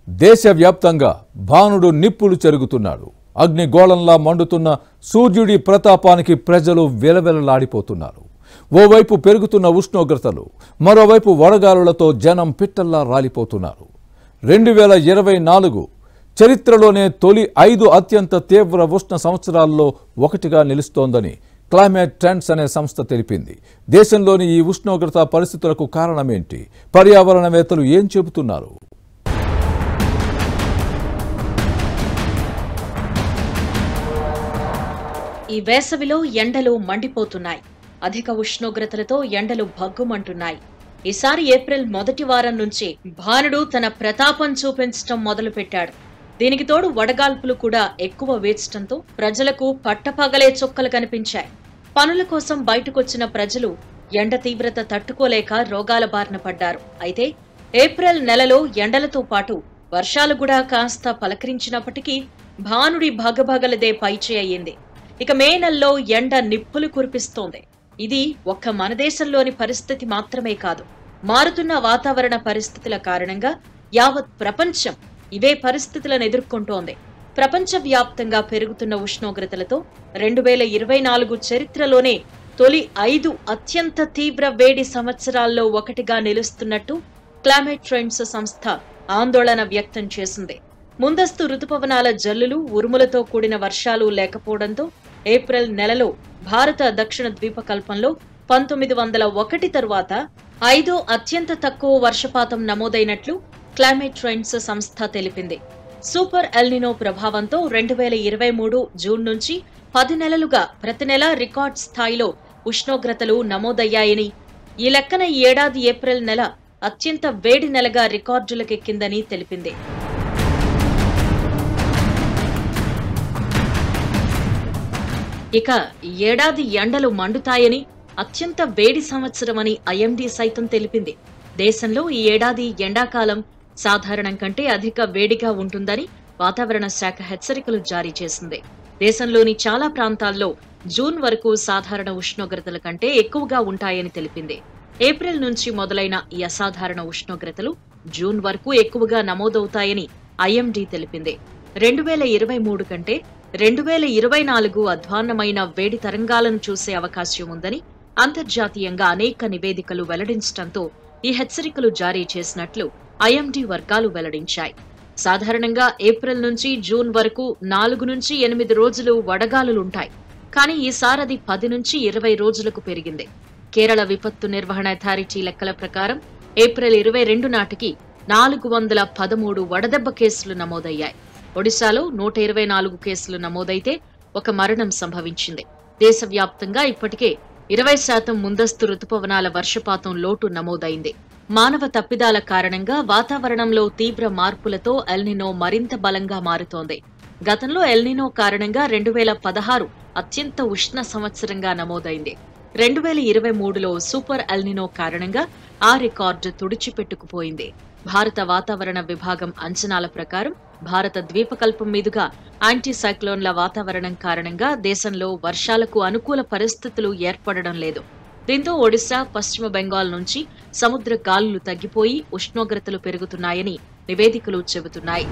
దేశవ్యాప్తంగా భానుడు నిప్పులు చెరుగుతున్నాడు అగ్నిగోళంలా మండుతున్న సూర్యుడి ప్రతాపానికి ప్రజలు విలవిలలాడిపోతున్నారు ఓవైపు పెరుగుతున్న ఉష్ణోగ్రతలు మరోవైపు వడగాలులతో జనం పిట్టల్లా రాలిపోతున్నారు రెండు వేల ఇరవై నాలుగు చరిత్రలోనే తొలి ఐదు అత్యంత తీవ్ర ఉష్ణ సంవత్సరాల్లో ఒకటిగా నిలుస్తోందని క్లైమేట్ ట్రెండ్స్ అనే సంస్థ తెలిపింది దేశంలోని ఈ ఉష్ణోగ్రత పరిస్థితులకు కారణమేంటి పర్యావరణవేత్తలు ఏం చెబుతున్నారు ఈ వేసవిలో ఎండలు మండిపోతున్నాయి అధిక ఉష్ణోగ్రతలతో ఎండలు భగ్గుమంటున్నాయి ఈసారి ఏప్రిల్ మొదటి వారం నుంచి భానుడు తన ప్రతాపం చూపించటం మొదలుపెట్టాడు దీనికి తోడు వడగాల్పులు కూడా ఎక్కువ వేచటంతో ప్రజలకు పట్టపగలే చుక్కలు కనిపించాయి పనుల కోసం బయటకొచ్చిన ప్రజలు ఎండ తీవ్రత తట్టుకోలేక రోగాల బారిన పడ్డారు అయితే ఏప్రిల్ నెలలో ఎండలతో పాటు వర్షాలు కూడా కాస్త పలకరించినప్పటికీ భానుడి భగభగలదే పైచే అయ్యింది ఇక మే నెలలో ఎండ నిప్పులు కురిపిస్తోంది ఇది ఒక్క మన దేశంలోని పరిస్థితి మాత్రమే కాదు మారుతున్న వాతావరణ పరిస్థితుల కారణంగా యావత్ ప్రపంచం ఇవే పరిస్థితులను ఎదుర్కొంటోంది ప్రపంచవ్యాప్తంగా పెరుగుతున్న ఉష్ణోగ్రతలతో రెండు వేల ఇరవై నాలుగు చరిత్రలోనే తొలి ఐదు అత్యంత తీవ్ర వేడి సంవత్సరాల్లో ఒకటిగా నిలుస్తున్నట్టు క్లైమేట్ ట్రెండ్స్ సంస్థ ఆందోళన వ్యక్తం చేసింది ముందస్తు రుతుపవనాల జల్లులు ఉరుములతో కూడిన వర్షాలు లేకపోవడంతో ఏప్రిల్ నెలలో భారత దక్షిణ ద్వీపకల్పంలో పంతొమ్మిది వందల ఒకటి తరువాత ఐదో అత్యంత తక్కువ వర్షపాతం నమోదైనట్లు క్లైమేట్ ట్రెండ్స్ సంస్థ తెలిపింది సూపర్ ఎల్నినో ప్రభావంతో రెండు వేల ఇరవై మూడు జూన్ నుంచి పది నెలలుగా ప్రతి నెల రికార్డ్ స్థాయిలో ఉష్ణోగ్రతలు నమోదయ్యాయని ఈ లెక్కన ఈ ఏడాది ఏప్రిల్ నెల అత్యంత వేడి నెలగా రికార్డులకెక్కిందని తెలిపింది ఇక ఈ ఏడాది ఎండలు మండుతాయని అత్యంత వేడి సంవత్సరమని ఐఎండీ సైతం తెలిపింది దేశంలో ఈ ఏడాది ఎండాకాలం సాధారణం కంటే అధిక వేడిగా ఉంటుందని వాతావరణ శాఖ హెచ్చరికలు జారీ చేసింది దేశంలోని చాలా ప్రాంతాల్లో జూన్ వరకు సాధారణ ఉష్ణోగ్రతల కంటే ఎక్కువగా ఉంటాయని తెలిపింది ఏప్రిల్ నుంచి మొదలైన ఈ అసాధారణ ఉష్ణోగ్రతలు జూన్ వరకు ఎక్కువగా నమోదవుతాయని ఐఎండీ తెలిపింది రెండు వేల ఇరవై మూడు కంటే రెండు వేల ఇరవై నాలుగు అధ్వాన్నమైన వేడి తరంగాలను చూసే అవకాశం ఉందని అంతర్జాతీయంగా అనేక నివేదికలు వెల్లడించడంతో ఈ హెచ్చరికలు జారీ చేసినట్లు ఐఎండీ వర్గాలు వెల్లడించాయి సాధారణంగా ఏప్రిల్ నుంచి జూన్ వరకు నాలుగు నుంచి ఎనిమిది రోజులు వడగాలులుంటాయి కానీ ఈసారి అది పది నుంచి ఇరవై రోజులకు పెరిగింది కేరళ విపత్తు నిర్వహణ అథారిటీ లెక్కల ప్రకారం ఏప్రిల్ ఇరవై రెండు నాటికి నాలుగు వందల పదమూడు వడదెబ్బ కేసులు నమోదయ్యాయి ఒడిశాలో నూట ఇరవై నాలుగు కేసులు నమోదైతే ఒక మరణం సంభవించింది దేశవ్యాప్తంగా ఇప్పటికే ఇరవై శాతం ముందస్తు రుతుపవనాల వర్షపాతం లోటు నమోదైంది మానవ తప్పిదాల కారణంగా వాతావరణంలో తీవ్ర మార్పులతో ఎల్నినో మరింత బలంగా మారుతోంది గతంలో ఎల్నినో కారణంగా రెండు వేల పదహారు అత్యంత ఉష్ణ సంవత్సరంగా నమోదైంది రెండు వేల ఇరవై మూడులో సూపర్ ఎల్నినో కారణంగా ఆ రికార్డు తుడిచిపెట్టుకుపోయింది భారత వాతావరణ విభాగం అంచనాల ప్రకారం భారత ద్వీపకల్పం మీదుగా యాంటీ సైక్లోన్ల వాతావరణం కారణంగా దేశంలో వర్షాలకు అనుకూల పరిస్థితులు ఏర్పడడం లేదు దీంతో ఒడిశా పశ్చిమ బెంగాల్ నుంచి సముద్ర గాలులు తగ్గిపోయి ఉష్ణోగ్రతలు పెరుగుతున్నాయని నివేదికలు చెబుతున్నాయి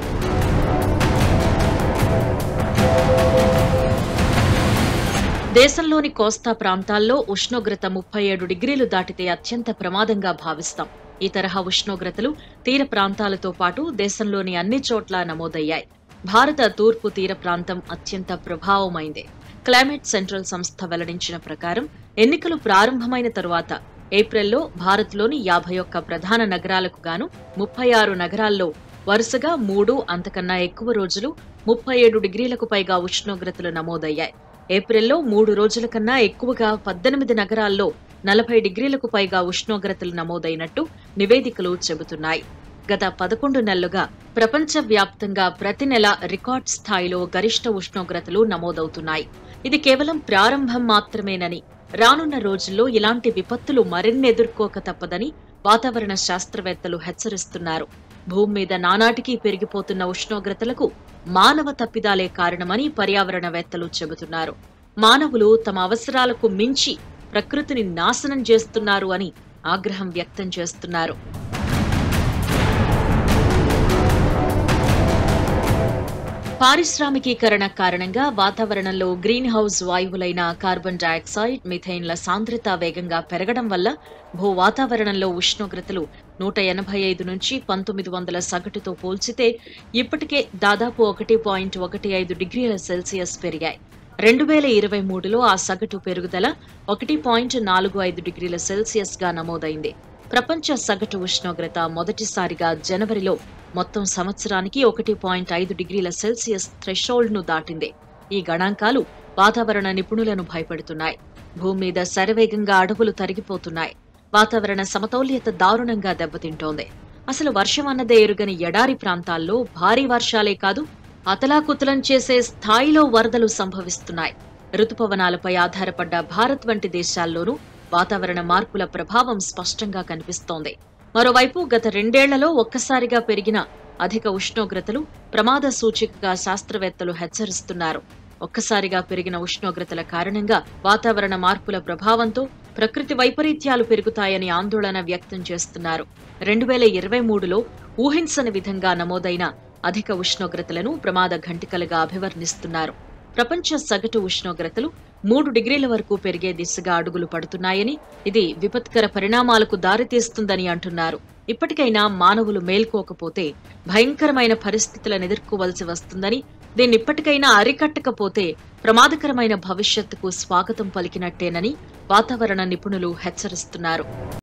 దేశంలోని కోస్తా ప్రాంతాల్లో ఉష్ణోగ్రత ముప్పై ఏడు డిగ్రీలు దాటితే అత్యంత ప్రమాదంగా భావిస్తాం ఈ తరహా ఉష్ణోగ్రతలు తీర ప్రాంతాలతో పాటు దేశంలోని అన్ని చోట్ల నమోదయ్యాయి భారత తూర్పు తీర ప్రాంతం అత్యంత ప్రభావమైంది క్లైమేట్ సెంట్రల్ సంస్థ వెల్లడించిన ప్రకారం ఎన్నికలు ప్రారంభమైన తరువాత ఏప్రిల్లో భారత్లోని యాభై ఒక్క ప్రధాన నగరాలకు గాను ముప్పై ఆరు నగరాల్లో వరుసగా మూడు అంతకన్నా ఎక్కువ రోజులు ముప్పై ఏడు డిగ్రీలకు పైగా ఉష్ణోగ్రతలు నమోదయ్యాయి ఏప్రిల్లో మూడు రోజుల కన్నా ఎక్కువగా పద్దెనిమిది నగరాల్లో నలభై డిగ్రీలకు పైగా ఉష్ణోగ్రతలు నమోదైనట్టు నివేదికలు చెబుతున్నాయి గత పదకొండు నెలలుగా ప్రపంచ వ్యాప్తంగా ప్రతి నెల రికార్డ్ స్థాయిలో గరిష్ట ఉష్ణోగ్రతలు నమోదవుతున్నాయి ఇది కేవలం ప్రారంభం మాత్రమేనని రానున్న రోజుల్లో ఇలాంటి విపత్తులు మరిన్ని ఎదుర్కోక తప్పదని వాతావరణ శాస్త్రవేత్తలు హెచ్చరిస్తున్నారు భూమి మీద నానాటికి పెరిగిపోతున్న ఉష్ణోగ్రతలకు మానవ తప్పిదాలే కారణమని పర్యావరణవేత్తలు చెబుతున్నారు మానవులు తమ అవసరాలకు మించి ప్రకృతిని నాశనం చేస్తున్నారు అని ఆగ్రహం వ్యక్తం చేస్తున్నారు పారిశ్రామికీకరణ కారణంగా వాతావరణంలో గ్రీన్ హౌస్ వాయువులైన కార్బన్ డయాక్సైడ్ మిథైన్ల సాంద్రత వేగంగా పెరగడం వల్ల భూ వాతావరణంలో ఉష్ణోగ్రతలు నూట ఎనభై ఐదు నుంచి పంతొమ్మిది వందల సగటుతో పోల్చితే ఇప్పటికే దాదాపు ఒకటి పాయింట్ ఒకటి ఐదు డిగ్రీల సెల్సియస్ పెరిగాయి రెండు వేల ఇరవై మూడులో ఆ సగటు పెరుగుదల ఒకటి పాయింట్ నాలుగు ఐదు డిగ్రీల సెల్సియస్ గా నమోదైంది ప్రపంచ సగటు ఉష్ణోగ్రత మొదటిసారిగా జనవరిలో మొత్తం సంవత్సరానికి ఒకటి పాయింట్ ఐదు డిగ్రీల సెల్సియస్ థ్రెషోల్డ్ ను దాటింది ఈ గణాంకాలు వాతావరణ నిపుణులను భయపెడుతున్నాయి భూమి మీద శరవేగంగా అడవులు తరిగిపోతున్నాయి వాతావరణ సమతౌల్యత దారుణంగా దెబ్బతింటోంది అసలు వర్షం అన్నదే ఎరుగని ఎడారి ప్రాంతాల్లో భారీ వర్షాలే కాదు అతలాకుతలం చేసే స్థాయిలో వరదలు సంభవిస్తున్నాయి రుతుపవనాలపై ఆధారపడ్డ భారత్ వంటి దేశాల్లోనూ వాతావరణ మార్పుల ప్రభావం స్పష్టంగా కనిపిస్తోంది మరోవైపు గత రెండేళ్లలో ఒక్కసారిగా పెరిగిన అధిక ఉష్ణోగ్రతలు ప్రమాద సూచికగా శాస్త్రవేత్తలు హెచ్చరిస్తున్నారు ఒక్కసారిగా పెరిగిన ఉష్ణోగ్రతల కారణంగా వాతావరణ మార్పుల ప్రభావంతో ప్రకృతి వైపరీత్యాలు పెరుగుతాయని ఆందోళన వ్యక్తం చేస్తున్నారు రెండు వేల ఇరవై మూడులో ఊహించని విధంగా నమోదైన అధిక ఉష్ణోగ్రతలను ప్రమాద ఘంటికలుగా అభివర్ణిస్తున్నారు ప్రపంచ సగటు ఉష్ణోగ్రతలు మూడు డిగ్రీల వరకు పెరిగే దిశగా అడుగులు పడుతున్నాయని ఇది విపత్కర పరిణామాలకు దారితీస్తుందని అంటున్నారు ఇప్పటికైనా మానవులు మేల్కోకపోతే భయంకరమైన పరిస్థితులను ఎదుర్కోవలసి వస్తుందని దీన్ని ఇప్పటికైనా అరికట్టకపోతే ప్రమాదకరమైన భవిష్యత్తుకు స్వాగతం పలికినట్టేనని వాతావరణ నిపుణులు హెచ్చరిస్తున్నారు